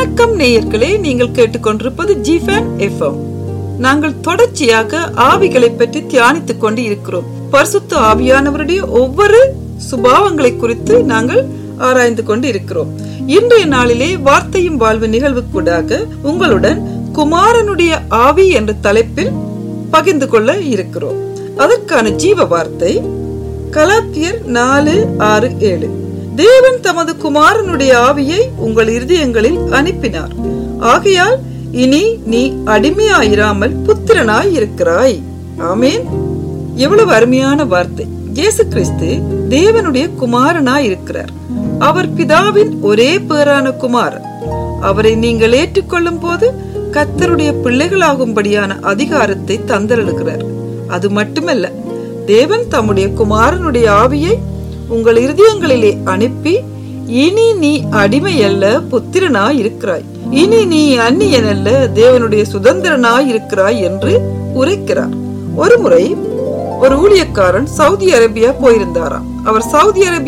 வணக்கம் நேயர்களே நீங்கள் கேட்டுக்கொண்டிருப்பது ஜிஃபன் எஃப்எம் நாங்கள் தொடர்ச்சியாக ஆவிகளை பற்றி தியானித்துக் கொண்டு இருக்கிறோம் பரிசுத்த ஆவியானவருடைய ஒவ்வொரு சுபாவங்களை குறித்து நாங்கள் ஆராய்ந்து கொண்டு இருக்கிறோம் இன்றைய நாளிலே வார்த்தையும் வாழ்வு நிகழ்வுக்கூடாக உங்களுடன் குமாரனுடைய ஆவி என்ற தலைப்பில் பகிர்ந்து கொள்ள இருக்கிறோம் அதற்கான ஜீவ வார்த்தை கலாத்தியர் நாலு ஆறு ஏழு தேவன் தமது குமாரனுடைய ஆவியை உங்கள் இருதயங்களில் அனுப்பினார் ஆகையால் இனி நீ அடிமையாயிராமல் புத்திரனாய் இருக்கிறாய் ஆமேன் எவ்வளவு அருமையான வார்த்தை இயேசு கிறிஸ்து தேவனுடைய குமாரனாய் இருக்கிறார் அவர் பிதாவின் ஒரே பேரான குமாரன் அவரை நீங்கள் ஏற்றுக்கொள்ளும் போது கத்தருடைய பிள்ளைகளாகும்படியான அதிகாரத்தை தந்தருளுகிறார் அது மட்டுமல்ல தேவன் தம்முடைய குமாரனுடைய ஆவியை உங்கள் இருதயங்களிலே அனுப்பி இனி நீ அடிமை அல்ல புத்திரனாய் இருக்கிறாய் இனி நீ அந்நியன் அல்ல தேவனுடைய சுதந்திரனாய் இருக்கிறாய் என்று உரைக்கிறார் ஒரு முறை ஒரு ஊழியக்காரன் சவுதி அரேபியா போயிருந்தாராம் அவர் சவுதி அரேபியா